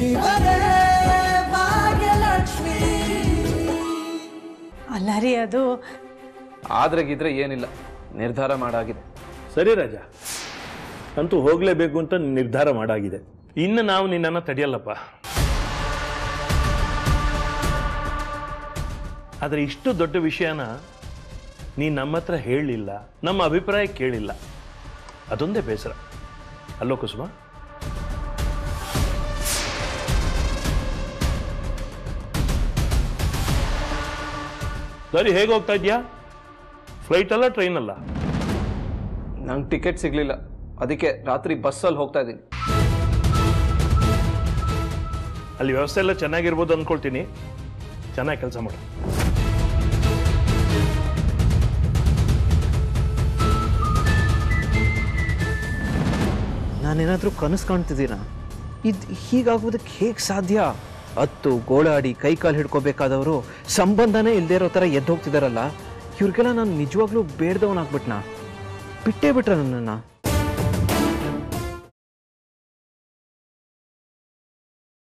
ಇವರೇ ಭಾಗ್ಯಲಕ್ಷ್ಮಿ ಅಲ್ಲ ರೀ ಅದು ಆದ್ರೆ ಗಿದ್ರೆ ಏನಿಲ್ಲ ನಿರ್ಧಾರ ಮಾಡಾಗಿದೆ ಸರಿ ರಾಜ ಅಂತೂ ಹೋಗಲೇಬೇಕು ಅಂತ ನಿರ್ಧಾರ ಮಾಡಾಗಿದೆ ಇನ್ನು ನಾವು ನಿನ್ನನ್ನು ತಡೆಯಲ್ಲಪ್ಪ ಆದರೆ ಇಷ್ಟು ದೊಡ್ಡ ವಿಷಯನ ನೀನು ನಮ್ಮ ಹತ್ರ ಹೇಳಲಿಲ್ಲ ನಮ್ಮ ಅಭಿಪ್ರಾಯ ಕೇಳಿಲ್ಲ ಅದೊಂದೇ ಬೇಸರ ಅಲ್ಲೋ ಕುಸುಮ ಸರಿ ಹೇಗೆ ಹೋಗ್ತಾ ಇದೆಯಾ ಫ್ಲೈಟ್ ಅಲ್ಲ ಟ್ರೈನ್ ಅಲ್ಲ ನಂಗೆ ಟಿಕೆಟ್ ಸಿಗ್ಲಿಲ್ಲ ಅದಕ್ಕೆ ರಾತ್ರಿ ಬಸ್ಸಲ್ಲಿ ಹೋಗ್ತಾ ಇದ್ದೀನಿ ಅಲ್ಲಿ ವ್ಯವಸ್ಥೆ ಎಲ್ಲ ಚೆನ್ನಾಗಿರ್ಬೋದು ಅಂದ್ಕೊಳ್ತೀನಿ ಚೆನ್ನಾಗಿ ಕೆಲಸ ಮಾಡು ನಾನೇನಾದರೂ ಕನಸು ಕಾಣ್ತಿದ್ದೀನ ಇದು ಹೀಗಾಗೋದಕ್ಕೆ ಹೇಗೆ ಸಾಧ್ಯ ಹತ್ತು ಗೋಳಾಡಿ ಕೈ ಕಾಲು ಹಿಡ್ಕೋಬೇಕಾದವರು ಸಂಬಂಧನೇ ಇಲ್ಲದೇ ಇರೋ ಥರ ಎದ್ದು ಹೋಗ್ತಿದಾರಲ್ಲ ಇವ್ರಿಗೆಲ್ಲ ನಾನು ನಿಜವಾಗ್ಲೂ ಬೇಡ್ದವನಾಗ್ಬಿಟ್ನಾ ಬಿಟ್ಟೇ ಬಿಟ್ರ ನನ್ನನ್ನು